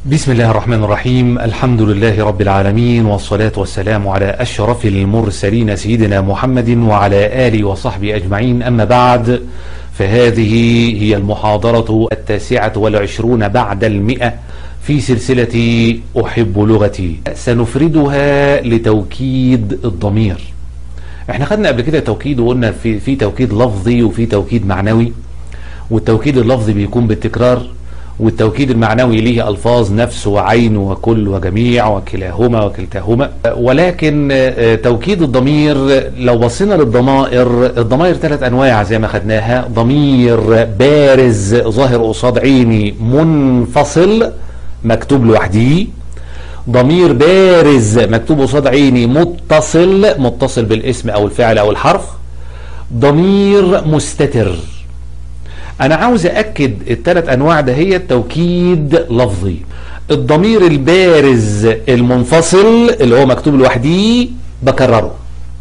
بسم الله الرحمن الرحيم الحمد لله رب العالمين والصلاة والسلام على أشرف المرسلين سيدنا محمد وعلى آله وصحبه أجمعين أما بعد فهذه هي المحاضرة التاسعة والعشرون بعد المئة في سلسلة أحب لغتي سنفردها لتوكيد الضمير احنا خدنا قبل كده توكيد وقلنا في, في توكيد لفظي وفي توكيد معنوي والتوكيد اللفظي بيكون بالتكرار والتوكيد المعنوي ليه ألفاظ نفس وعين وكل وجميع وكلاهما وكلتاهما ولكن توكيد الضمير لو بصينا للضمائر الضمائر ثلاث أنواع زي ما خدناها ضمير بارز ظاهر قصاد عيني منفصل مكتوب لوحده ضمير بارز مكتوب قصاد عيني متصل متصل بالاسم أو الفعل أو الحرف ضمير مستتر انا عاوز اكد الثلاث انواع ده هي توكيد لفظي الضمير البارز المنفصل اللي هو مكتوب لوحده بكرره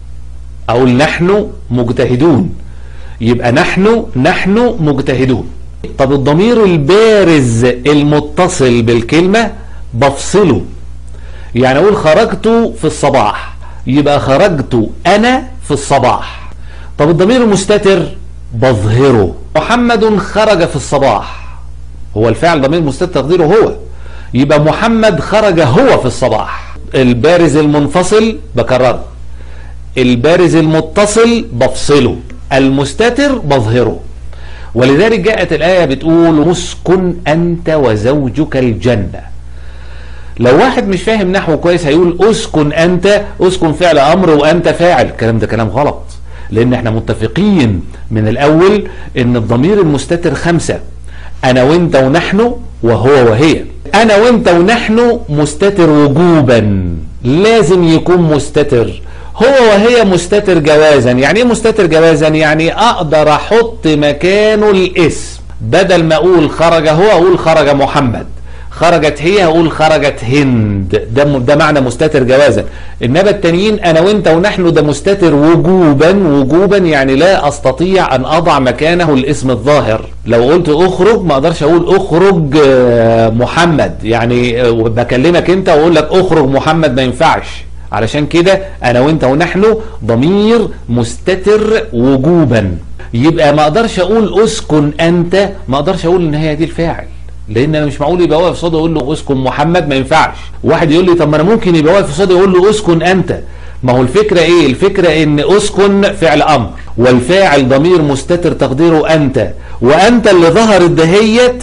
اقول نحن مجتهدون يبقى نحن نحن مجتهدون طب الضمير البارز المتصل بالكلمة بفصله يعني اقول خرجت في الصباح يبقى خرجت انا في الصباح طب الضمير المستتر بظهره محمد خرج في الصباح هو الفعل ضمير مستتر تقديره هو يبقى محمد خرج هو في الصباح البارز المنفصل بكرره البارز المتصل بفصله المستتر بظهره ولذلك جاءت الآية بتقول اسكن أنت وزوجك الجنة لو واحد مش فاهم نحو كويس هيقول اسكن أنت اسكن فعل أمر وأنت فاعل الكلام ده كلام غلط لان احنا متفقين من الاول ان الضمير المستتر خمسة انا وانت ونحن وهو وهي انا وانت ونحن مستتر وجوبا لازم يكون مستتر هو وهي مستتر جوازا يعني ايه مستتر جوازا يعني اقدر احط مكانه الاسم بدل ما اقول خرج هو اقول خرج محمد خرجت هي هقول خرجت هند ده ده معنى مستتر جوازا انما التانيين انا وانت ونحن ده مستتر وجوبا وجوبا يعني لا استطيع ان اضع مكانه الاسم الظاهر لو قلت اخرج ما اقدرش اقول اخرج محمد يعني بكلمك انت واقول لك اخرج محمد ما ينفعش علشان كده انا وانت ونحن ضمير مستتر وجوبا يبقى ما اقدرش اقول اسكن انت ما اقدرش اقول ان هي دي الفاعل لان انا مش معقول يبقى واقف قصادي اقول له اسكن محمد ما ينفعش واحد يقول لي طب ما انا ممكن يبقى واقف قصادي اقول له اسكن انت ما هو الفكره ايه الفكره ان اسكن فعل امر والفاعل ضمير مستتر تقديره انت وانت اللي ظهرت دهيت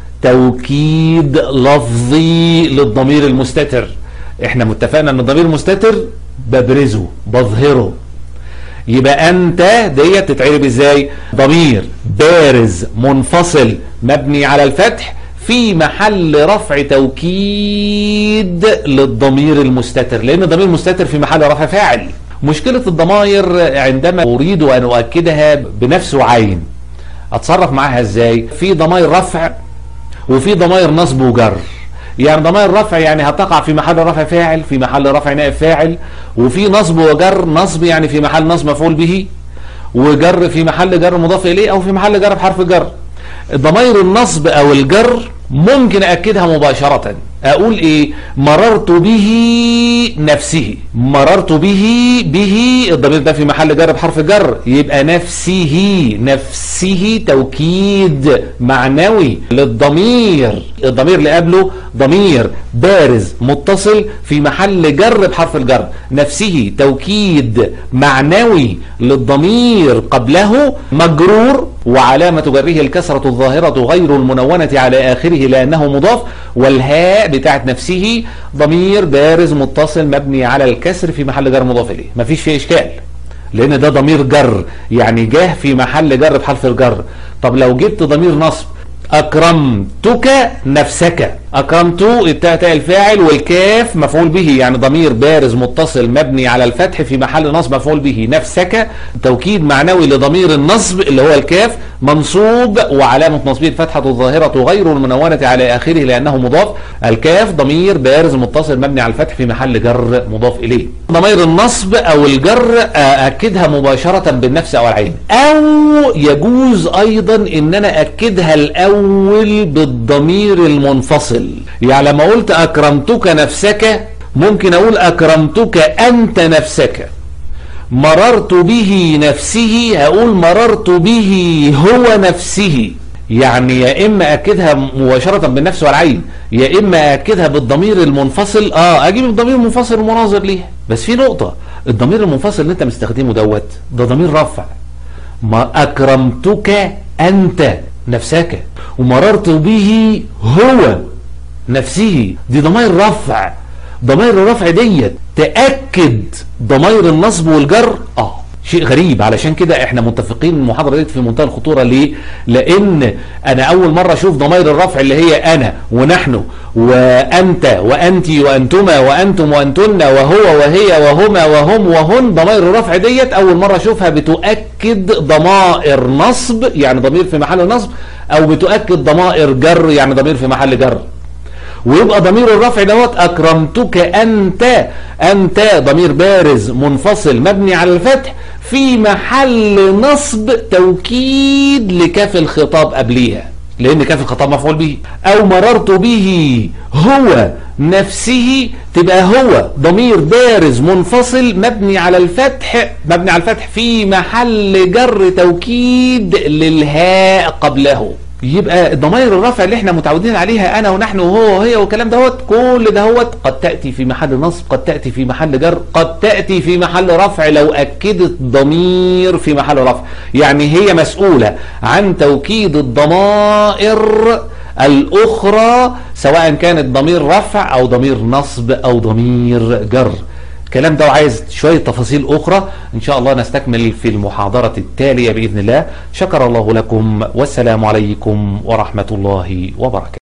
توكيد لفظي للضمير المستتر احنا متفقنا ان الضمير المستتر ببرزه بظهره يبقى انت ديت تتعرب ازاي ضمير بارز منفصل مبني على الفتح في محل رفع توكيد للضمير المستتر لان الضمير المستتر في محل رفع فاعل مشكلة الضمائر عندما اريد ان اؤكدها بنفس وعين اتصرف معاها ازاي في ضمائر رفع وفي ضمائر نصب وجر يعني ضمائر رفع يعني هتقع في محل رفع فاعل في محل رفع نائب فاعل وفي نصب وجر نصب يعني في محل نصب مفعول به وجر في محل جر مضاف اليه او في محل جر بحرف جر ضمائر النصب او الجر ممكن اكدها مباشرة اقول ايه مررت به نفسه مررت به به الضمير ده في محل جر بحرف جر يبقى نفسه نفسه توكيد معنوي للضمير الضمير اللي قبله ضمير بارز متصل في محل جر بحرف الجر نفسه توكيد معنوي للضمير قبله مجرور وعلامة جره الكسرة الظاهرة غير المنونة على آخره لأنه مضاف والهاء بتاعت نفسه ضمير بارز متصل مبني على الكسر في محل جر مضاف إليه مفيش فيه إشكال لأن ده ضمير جر يعني جاه في محل جر بحرف الجر طب لو جبت ضمير نصب أكرمتك نفسك أكرمت التاء تاء الفاعل والكاف مفعول به يعني ضمير بارز متصل مبني على الفتح في محل نصب مفعول به نفسك توكيد معنوي لضمير النصب اللي هو الكاف منصوب وعلامة نصبه الفتحة الظاهرة غير المنونة على آخره لأنه مضاف الكاف ضمير بارز متصل مبني على الفتح في محل جر مضاف إليه ضمير النصب أو الجر أكدها مباشرة بالنفس أو العين أو يجوز أيضا إن أنا أكدها الأول بالضمير المنفصل يعني لما قلت اكرمتك نفسك ممكن اقول اكرمتك انت نفسك مررت به نفسه هقول مررت به هو نفسه يعني يا اما اكدها مباشره بالنفس والعين يا اما اكدها بالضمير المنفصل اه اجيب الضمير المنفصل المناظر ليها بس في نقطه الضمير المنفصل اللي انت مستخدمه دوت ده ضمير رفع ما اكرمتك انت نفسك ومررت به هو نفسه دي ضمائر رفع ضمائر الرفع ديت تاكد ضمائر النصب والجر اه شيء غريب علشان كده احنا متفقين المحاضره دي في منتهى الخطوره ليه؟ لان انا اول مره اشوف ضمائر الرفع اللي هي انا ونحن وانت وانت وانتما وانتم وانتن وهو وهي وهما وهم وهن ضمائر الرفع ديت اول مره اشوفها بتؤكد ضمائر نصب يعني ضمير في محل نصب او بتؤكد ضمائر جر يعني ضمير في محل جر ويبقى ضمير الرفع دوت اكرمتك انت انت ضمير بارز منفصل مبني على الفتح في محل نصب توكيد لكاف الخطاب قبليها لان كاف الخطاب مفعول به او مررت به هو نفسه تبقى هو ضمير بارز منفصل مبني على الفتح مبني على الفتح في محل جر توكيد للهاء قبله يبقى الضمائر الرفع اللي احنا متعودين عليها انا ونحن وهو وهي والكلام دهوت كل دهوت قد تاتي في محل نصب قد تاتي في محل جر قد تاتي في محل رفع لو اكدت ضمير في محل رفع يعني هي مسؤوله عن توكيد الضمائر الاخرى سواء كانت ضمير رفع او ضمير نصب او ضمير جر الكلام ده وعايز شوية تفاصيل أخرى إن شاء الله نستكمل في المحاضرة التالية بإذن الله شكر الله لكم والسلام عليكم ورحمة الله وبركاته